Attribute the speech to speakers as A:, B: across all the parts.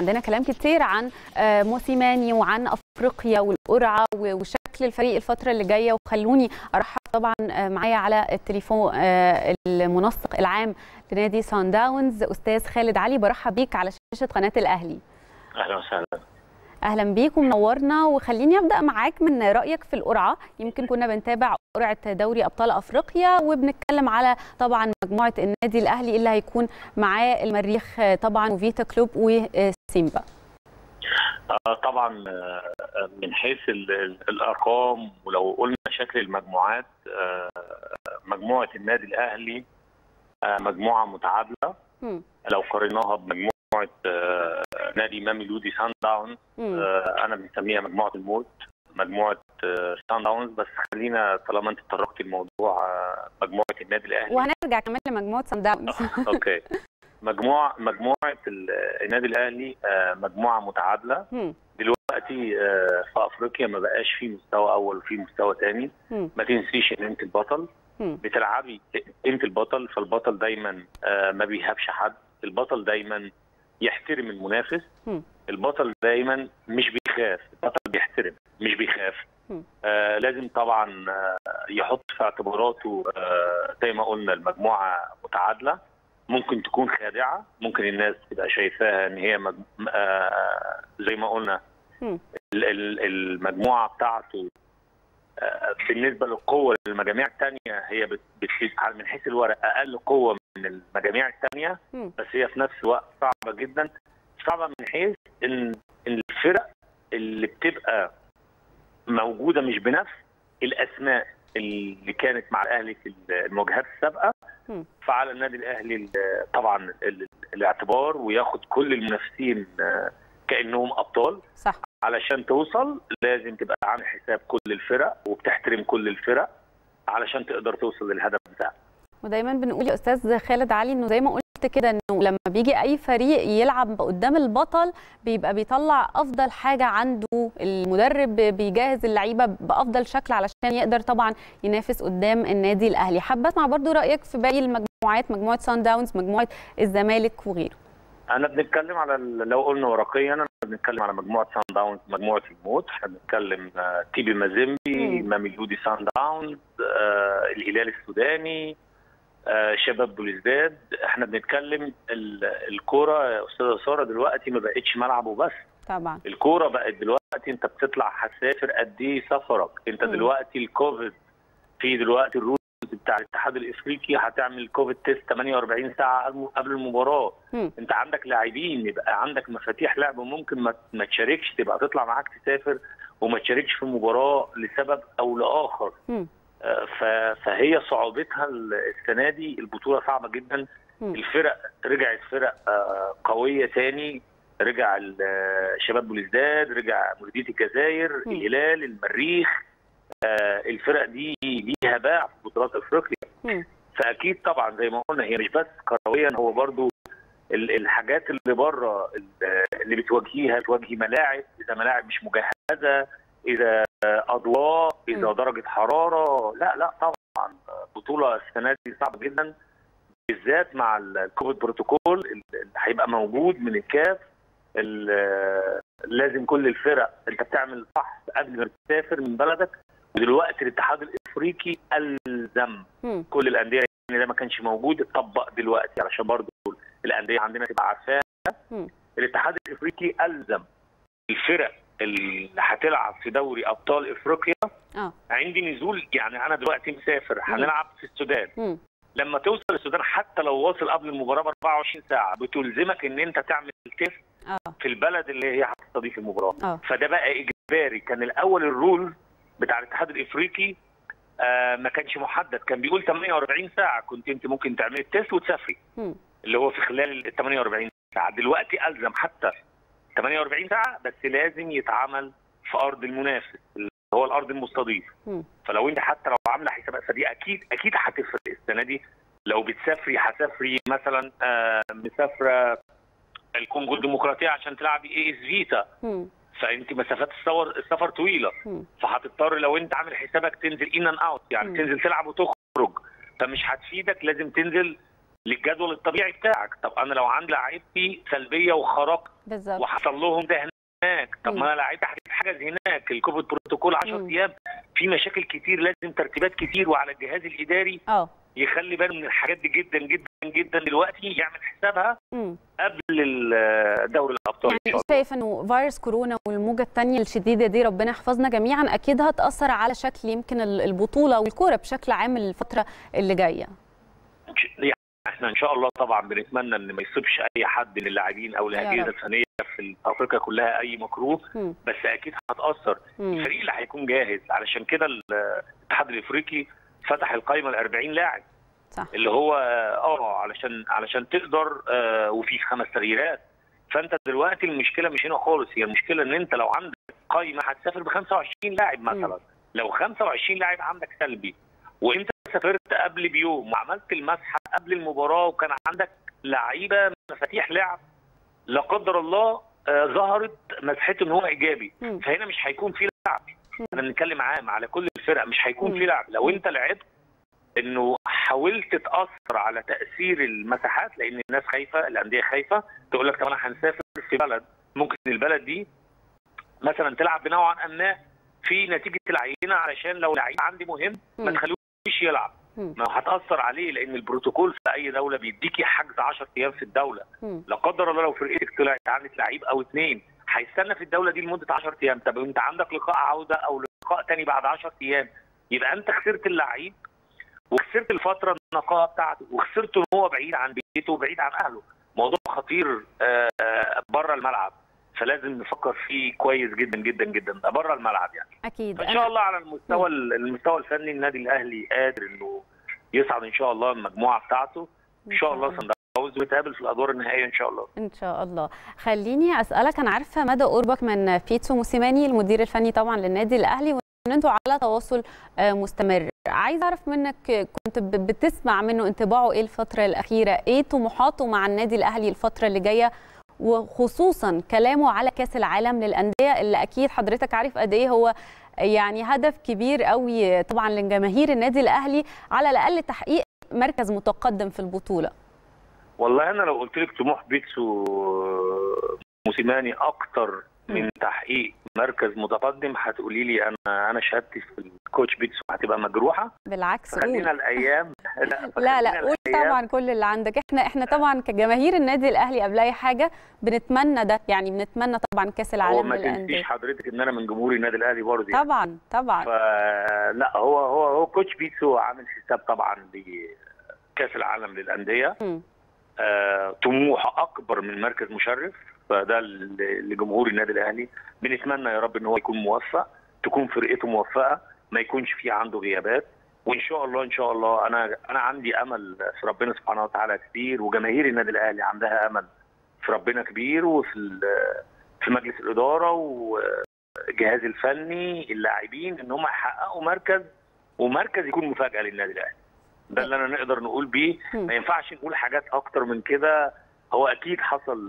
A: عندنا كلام كتير عن موسيماني وعن افريقيا والقرعه وشكل الفريق الفتره اللي جايه وخلوني ارحب طبعا معايا على التليفون المنسق العام لنادي سان داونز استاذ خالد علي برحب بيك على شاشه قناه الاهلي
B: اهلا وسهلا
A: اهلا بيك ومنورنا وخليني ابدا معاك من رايك في القرعه يمكن كنا بنتابع قرعه دوري ابطال افريقيا وبنتكلم على طبعا مجموعه النادي الاهلي اللي هيكون معاه المريخ طبعا وفيتا كلوب وسيمبا
B: طبعا من حيث الارقام ولو قلنا شكل المجموعات مجموعه النادي الاهلي مجموعه متعادله م. لو قارناها بمجموعه نادي ماميلودي سان داونز انا بنسميها مجموعه الموت مجموعه سان داونز بس خلينا طالما انت تطرقتي الموضوع مجموعه النادي الاهلي
A: وهنرجع كمان لمجموعه سان داونز
B: اوكي مجموعه مجموعه النادي الاهلي مجموعه متعادله دلوقتي في افريقيا ما بقاش في مستوى اول وفي مستوى ثاني ما تنسيش ان انت البطل بتلعبي انت البطل فالبطل دايما ما بيهابش حد البطل دايما يحترم المنافس البطل دايما مش بيخاف البطل بيحترم مش بيخاف آه لازم طبعا آه يحط في اعتباراته آه زي ما قلنا المجموعه متعادله ممكن تكون خادعه ممكن الناس تبقى شايفاها ان هي مج... آه زي ما قلنا المجموعه بتاعته آه بالنسبه للقوه للمجاميع الثانيه هي بت... بت... من حيث الورق اقل قوه من المجاميع الثانيه بس هي في نفس الوقت صعبه جدا صعبه من حيث ان الفرق اللي بتبقى موجوده مش بنفس الاسماء اللي كانت مع الاهلي في المواجهات السابقه فعلى النادي الاهلي طبعا الاعتبار وياخد كل المنافسين كانهم ابطال
A: صح
B: علشان توصل لازم تبقى عامل حساب كل الفرق وبتحترم كل الفرق علشان تقدر توصل للهدف بتاعك
A: ودايما بنقول يا استاذ خالد علي انه زي ما قلت كده انه لما بيجي اي فريق يلعب قدام البطل بيبقى بيطلع افضل حاجه عنده المدرب بيجهز اللعيبه بافضل شكل علشان يقدر طبعا ينافس قدام النادي الاهلي حابه اسمع برضو رايك في باقي المجموعات مجموعه سان داونز مجموعه الزمالك وغيره
B: انا بنتكلم على لو قلنا ورقيا انا بنتكلم على مجموعه سان داونز مجموعه الموت احنا بنتكلم تيبي مازيمبي ماميلودي سان داونز آه الهلال السوداني آه شباب بوليزداد احنا بنتكلم الكوره يا استاذه ساره دلوقتي ما بقتش ملعب وبس
A: طبعا
B: الكوره بقت دلوقتي انت بتطلع هتسافر قد ايه سفرك انت م. دلوقتي الكوفيد في دلوقتي الرولز بتاع الاتحاد الافريقي هتعمل كوفيد تيست 48 ساعه قبل المباراه م. انت عندك لاعبين يبقى عندك مفاتيح لعب ممكن ما, ما تشاركش تبقى تطلع معاك تسافر وما تشاركش في المباراه لسبب او لاخر م. فهي صعوبتها السنه دي البطوله صعبه جدا الفرق رجعت فرق قويه تاني رجع شباب بوليزداد رجع مولوديه الجزائر الهلال المريخ الفرق دي ليها باع في بطولات افريقيا فاكيد طبعا زي ما قلنا هي مش بس كرويا هو برضو الحاجات اللي بره اللي بتواجهيها تواجهي ملاعب اذا ملاعب مش مجهزه اذا اضواء اذا درجه حراره لا لا طبعا بطوله السنه دي صعبه جدا بالذات مع الكوفيد بروتوكول اللي هيبقى موجود من الكاف لازم كل الفرق انت بتعمل فحص قبل ما تسافر من بلدك ودلوقتي الاتحاد الافريقي الزم م. كل الانديه يعني ده ما كانش موجود اتطبق دلوقتي علشان برضه الانديه عندنا تبقى عارفاها الاتحاد الافريقي الزم الفرق اللي هتلعب في دوري ابطال افريقيا
A: اه
B: عندي نزول يعني انا دلوقتي مسافر هنلعب في السودان م. لما توصل السودان حتى لو واصل قبل المباراه ب 24 ساعه بتلزمك ان انت تعمل تيست
A: اه
B: في البلد اللي هي هتستضيف المباراه
A: اه
B: فده بقى اجباري كان الاول الرول بتاع الاتحاد الافريقي آه ما كانش محدد كان بيقول 48 ساعه كنت انت ممكن تعملي التيست وتسافري
A: م.
B: اللي هو في خلال ال 48 ساعه دلوقتي الزم حتى 48 ساعه بس لازم يتعمل في ارض المنافس اللي هو الارض المستضيف
A: م.
B: فلو انت حتى لو عامله حسابات فدي اكيد اكيد هتفرق السنه دي لو بتسافري هتسافري مثلا آه مسافره الكونغو الديمقراطيه عشان تلعبي اي اس فيتا
A: م.
B: فانت مسافات السفر السفر طويله
A: م.
B: فهتضطر لو انت عامل حسابك تنزل ان ان اوت يعني
A: م.
B: تنزل تلعب وتخرج فمش هتفيدك لازم تنزل للجدول الطبيعي بتاعك طب انا لو عندي لعيبتي سلبيه وخرجت
A: بالظبط
B: وحصل لهم ده هناك طب
A: مم.
B: ما انا لعيبتي هتتحجز هناك الكوفيد بروتوكول 10
A: مم.
B: ايام في مشاكل كتير لازم ترتيبات كتير وعلى الجهاز الاداري
A: اه
B: يخلي باله من الحاجات دي جدا جدا جدا دلوقتي يعمل حسابها
A: مم.
B: قبل ال- دوري الابطال ان
A: يعني
B: شاء الله
A: شايف انه فيروس كورونا والموجه الثانيه الشديده دي ربنا يحفظنا جميعا اكيد هتاثر على شكل يمكن ال- البطوله والكوره بشكل عام الفتره اللي جايه
B: يعني احنا ان شاء الله طبعا بنتمنى ان ما يصيبش اي حد من اللاعبين او
A: يا
B: الاجهزه
A: رب.
B: الفنيه في افريقيا كلها اي مكروه
A: مم.
B: بس اكيد هتاثر
A: مم.
B: الفريق اللي هيكون جاهز علشان كده الاتحاد الافريقي فتح القائمه ل 40 لاعب
A: صح
B: اللي هو اه علشان علشان تقدر آه وفي خمس تغييرات فانت دلوقتي المشكله مش هنا خالص هي المشكله ان انت لو عندك قائمه هتسافر ب 25 لاعب مثلا لو 25 لاعب عندك سلبي وانت سافرت قبل بيوم وعملت المسحه قبل المباراه وكان عندك لعيبه مفاتيح لعب لا قدر الله آه ظهرت مسحته ان هو ايجابي
A: مم.
B: فهنا مش هيكون في لعب
A: مم.
B: انا بنتكلم عام على كل الفرق مش هيكون
A: مم.
B: في لعب لو
A: مم.
B: انت لعبت انه حاولت تاثر على تاثير المساحات لان الناس خايفه الانديه خايفه تقول لك طب انا هنسافر في بلد ممكن البلد دي مثلا تلعب بنوعا ما في نتيجه العينه علشان لو لعيب عندي مهم ما
A: مم.
B: تخلوش يلعب
A: مم.
B: ما هتاثر عليه لان البروتوكول في اي دوله بيديكي حجز 10 ايام في الدوله
A: مم.
B: لا قدر الله لو فرقتك طلعت عندك لعيب او اثنين هيستنى في الدوله دي لمده 10 ايام طب انت عندك لقاء عوده او لقاء تاني بعد 10 ايام يبقى انت خسرت اللعيب وخسرت الفتره النقاهه بتاعته وخسرته ان هو بعيد عن بيته وبعيد عن اهله موضوع خطير آه، آه، بره الملعب فلازم نفكر فيه كويس جدا جدا جدا ده بره الملعب يعني
A: اكيد
B: فان شاء الله على المستوى المستوى الفني النادي الاهلي قادر انه يصعد ان شاء الله المجموعه بتاعته ان شاء الله صن داونز ويتقابل في الادوار النهائيه ان شاء الله
A: ان شاء الله خليني اسالك انا عارفه مدى قربك من بيتسو موسيماني المدير الفني طبعا للنادي الاهلي وان انتوا على تواصل آه، مستمر عايز اعرف منك آه، كنت ب- بتسمع منه انطباعه ايه الفتره الاخيره ايه طموحاته مع النادي الاهلي الفتره اللي جايه وخصوصا كلامه على كاس العالم للانديه اللي اكيد حضرتك عارف قد ايه هو يعني هدف كبير قوي طبعا لجماهير النادي الاهلي على الاقل تحقيق مركز متقدم في البطوله
B: والله انا لو قلت لك طموح بيتسو موسيماني اكتر من تحقيق مركز متقدم هتقولي لي انا انا شهادتي في الكوتش بيتسو هتبقى مجروحه
A: بالعكس قول
B: خلينا الايام
A: لا لا
B: فخلينا
A: قول
B: الأيام.
A: طبعا كل اللي عندك احنا احنا طبعا كجماهير النادي الاهلي قبل اي حاجه بنتمنى ده يعني بنتمنى طبعا كاس
B: هو
A: العالم
B: ما
A: للانديه
B: تنسيش حضرتك ان انا من جمهور النادي الاهلي برضه يعني.
A: طبعا طبعا
B: فلا هو هو هو كوتش بيتسو عامل حساب طبعا لكاس العالم للانديه
A: مم.
B: آه، طموح اكبر من مركز مشرف فده ل- لجمهور النادي الاهلي بنتمنى يا رب ان هو يكون موفق تكون فرقته موفقه ما يكونش في عنده غيابات وان شاء الله ان شاء الله انا انا عندي امل في ربنا سبحانه وتعالى كبير وجماهير النادي الاهلي عندها امل في ربنا كبير وفي ال- في مجلس الاداره والجهاز الفني اللاعبين ان هم يحققوا مركز ومركز يكون مفاجاه للنادي الاهلي ده اللي انا نقدر نقول بيه
A: مم.
B: ما ينفعش نقول حاجات اكتر من كده هو اكيد حصل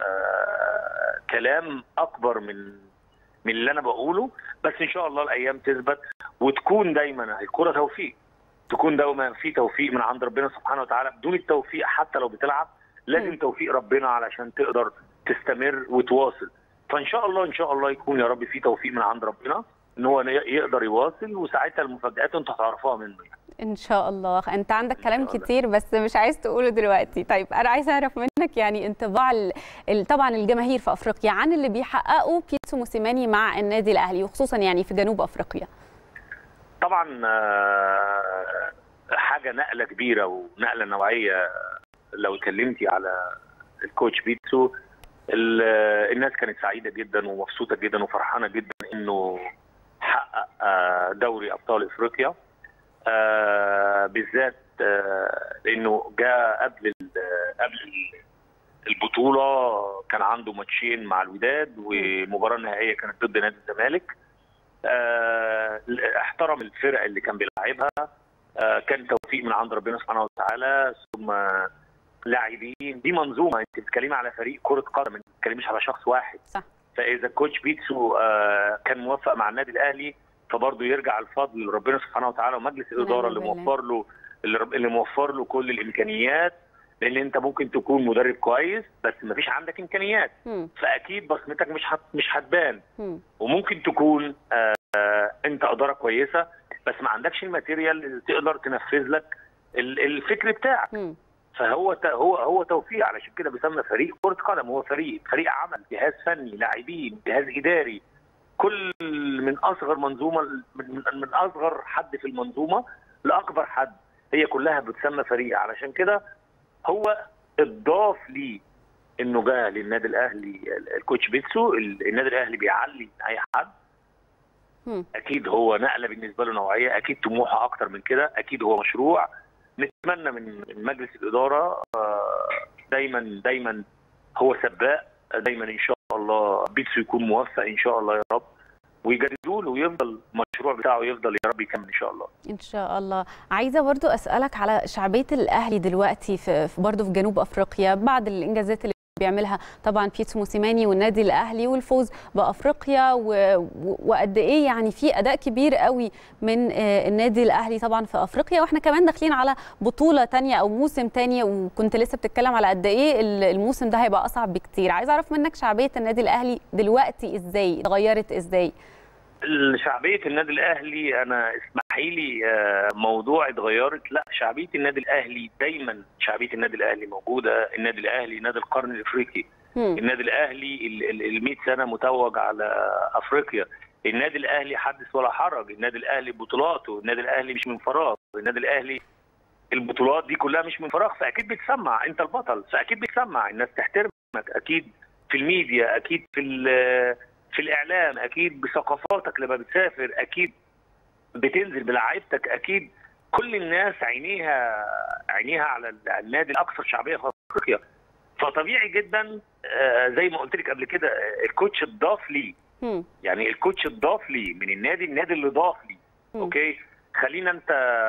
B: آه كلام اكبر من من اللي انا بقوله بس ان شاء الله الايام تثبت وتكون دايما الكره توفيق تكون دايما في توفيق من عند ربنا سبحانه وتعالى بدون التوفيق حتى لو بتلعب لازم
A: مم.
B: توفيق ربنا علشان تقدر تستمر وتواصل فان شاء الله ان شاء الله يكون يا رب في توفيق من عند ربنا ان هو يقدر يواصل وساعتها المفاجات انتوا هتعرفوها منه يعني.
A: ان شاء الله انت عندك
B: إن
A: كلام
B: شاء الله.
A: كتير بس مش عايز تقوله دلوقتي طيب انا عايزه اعرف منك يعني انطباع ال- ال- طبعا الجماهير في افريقيا عن اللي بيحققه بيتسو موسيماني مع النادي الاهلي وخصوصا يعني في جنوب افريقيا
B: طبعا آه، حاجه نقله كبيره ونقله نوعيه لو اتكلمتي على الكوتش بيتسو ال- الناس كانت سعيده جدا ومبسوطه جدا وفرحانه جدا انه حقق آه، دوري ابطال افريقيا آه، بالذات آه، لانه جاء قبل ال- قبل ال- البطوله كان عنده ماتشين مع الوداد ومباراه نهائيه كانت ضد نادي الزمالك آه، احترم الفرق اللي كان بيلعبها آه، كان توفيق من عند ربنا سبحانه وتعالى ثم لاعبين دي منظومه انت بتتكلمي على فريق كره قدم انت ما بتتكلميش على شخص واحد
A: صح.
B: فاذا كوتش بيتسو آه، كان موفق مع النادي الاهلي فبرضه يرجع الفضل لربنا سبحانه وتعالى ومجلس الاداره اللي
A: بالله.
B: موفر له اللي رب- اللي موفر له كل الامكانيات لان انت ممكن تكون مدرب كويس بس ما فيش عندك امكانيات
A: مم.
B: فاكيد بصمتك مش هت... مش هتبان
A: مم.
B: وممكن تكون آه آه، انت اداره كويسه بس ما عندكش الماتيريال اللي تقدر تنفذ لك ال- الفكر بتاعك
A: مم.
B: فهو ت- هو هو توفيق علشان كده بيسمى فريق كره قدم هو فريق فريق عمل جهاز فني لاعبين جهاز اداري كل من اصغر منظومه من, من- من اصغر حد في المنظومه لاكبر حد هي كلها بتسمى فريق علشان كده هو اتضاف ليه انه جه للنادي الاهلي ال- الكوتش بيتسو ال- النادي الاهلي بيعلي اي حد
A: مم.
B: اكيد هو نقله بالنسبه له نوعيه اكيد طموحه اكتر من كده اكيد هو مشروع نتمنى من من مجلس الاداره آه، دايما دايما هو سباق دايما ان شاء الله بيتسو يكون موفق ان شاء الله يا رب ويجددوا له ويفضل المشروع بتاعه يفضل يا رب يكمل ان شاء الله
A: ان شاء الله عايزه برضو اسالك على شعبيه الاهلي دلوقتي في في- برضو في جنوب افريقيا بعد الانجازات اللي بيعملها طبعا بيتسو موسيماني والنادي الاهلي والفوز بافريقيا و- و- وقد ايه يعني في اداء كبير قوي من آه، النادي الاهلي طبعا في افريقيا واحنا كمان داخلين على بطوله تانية او موسم تاني وكنت لسه بتتكلم على قد ايه ال- الموسم ده هيبقى اصعب بكتير عايزه اعرف منك شعبيه النادي الاهلي دلوقتي ازاي اتغيرت ازاي
B: شعبيه النادي الاهلي انا اسمحي لي آه، موضوع اتغيرت لا شعبيه النادي الاهلي دايما شعبيه النادي الاهلي موجوده النادي الاهلي نادي القرن الافريقي
A: هم.
B: النادي الاهلي ال 100 سنه متوج على افريقيا النادي الاهلي حدث ولا حرج النادي الاهلي بطولاته النادي الاهلي مش من فراغ النادي الاهلي البطولات دي كلها مش من فراغ فاكيد بتسمع انت البطل فاكيد بتسمع الناس تحترمك اكيد في الميديا اكيد في ال- في الاعلام اكيد بثقافاتك لما بتسافر اكيد بتنزل بلعيبتك اكيد كل الناس عينيها عينيها على النادي الاكثر شعبيه في افريقيا فطبيعي جدا آه، زي ما قلت لك قبل كده آه، الكوتش اتضاف لي
A: هم.
B: يعني الكوتش اتضاف لي من النادي النادي اللي ضاف لي
A: مم.
B: اوكي خلينا انت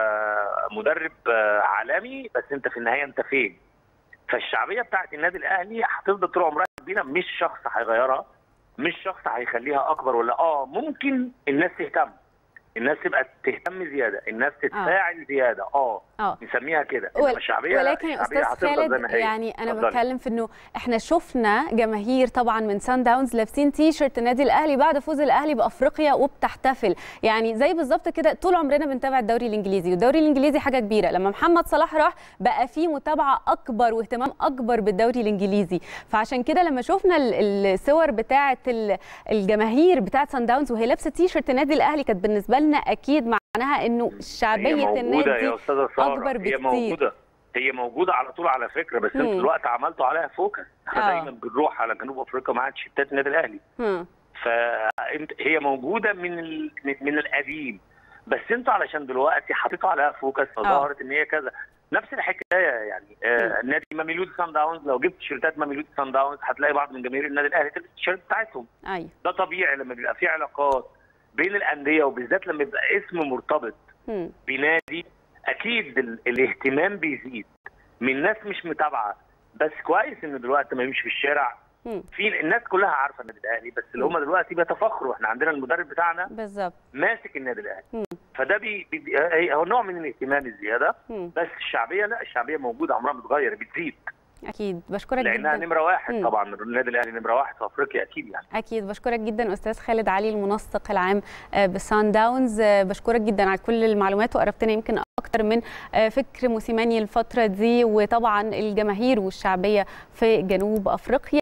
B: مدرب آه، عالمي بس انت في النهايه انت فين فالشعبيه بتاعت النادي الاهلي هتفضل طول عمرها كبيره مش شخص هيغيرها مش شخص هيخليها اكبر ولا اه ممكن الناس تهتم الناس تبقى تهتم زياده الناس تتفاعل زياده اه
A: اه
B: نسميها كده
A: ول-
B: انما الشعبيه لا،
A: ولكن يا
B: الشعبية
A: استاذ
B: هتفضل زي
A: خالد
B: ما هي.
A: يعني انا
B: اتفضلي.
A: بتكلم في انه احنا شفنا جماهير طبعا من سان داونز لابسين تي شيرت النادي الاهلي بعد فوز الاهلي بافريقيا وبتحتفل يعني زي بالظبط كده طول عمرنا بنتابع الدوري الانجليزي والدوري الانجليزي حاجه كبيره لما محمد صلاح راح بقى في متابعه اكبر واهتمام اكبر بالدوري الانجليزي فعشان كده لما شفنا ال- الصور بتاعه ال- الجماهير بتاعه سان داونز وهي لابسه تي شيرت النادي الاهلي كانت بالنسبه لنا اكيد معناها انه
B: هي
A: شعبيه
B: موجودة
A: النادي
B: يا استاذه ساره
A: أكبر
B: هي
A: بكتير.
B: موجوده هي موجوده على طول على فكره بس انتوا
A: مم.
B: دلوقتي عملتوا عليها فوكس احنا
A: آه.
B: دايما بنروح على جنوب افريقيا مع تيشيرتات النادي الاهلي
A: هم.
B: فانت هي موجوده من ال... من القديم بس انتوا علشان دلوقتي حطيتوا عليها فوكس فظهرت ان هي كذا نفس الحكايه يعني آه نادي ماميلودي سان داونز لو جبت تيشيرتات ماميلودي سان داونز هتلاقي بعض من جماهير النادي الاهلي تلبس التيشيرت بتاعتهم
A: ايوه
B: ده طبيعي لما بيبقى في علاقات بين الانديه وبالذات لما يبقى اسم مرتبط
A: هم.
B: بنادي اكيد ال- الاهتمام بيزيد من ناس مش متابعه بس كويس ان دلوقتي ما يمشي في الشارع
A: هم.
B: في الناس كلها عارفه النادي الاهلي بس اللي هم دلوقتي بيتفخروا احنا عندنا المدرب بتاعنا
A: بالظبط
B: ماسك النادي الاهلي
A: مم.
B: فده بي بي هي- هو نوع من الاهتمام الزياده
A: هم.
B: بس الشعبيه لا الشعبيه موجوده عمرها ما بتتغير بتزيد
A: اكيد بشكرك
B: لانها
A: جدا
B: نمره واحد
A: مم.
B: طبعا النادي الاهلي نمره واحد في افريقيا اكيد يعني
A: اكيد بشكرك جدا استاذ خالد علي المنسق العام آه، بسان داونز آه، بشكرك جدا على كل المعلومات وقربتنا يمكن اكتر من آه، فكر موسيماني الفتره دي وطبعا الجماهير والشعبيه في جنوب افريقيا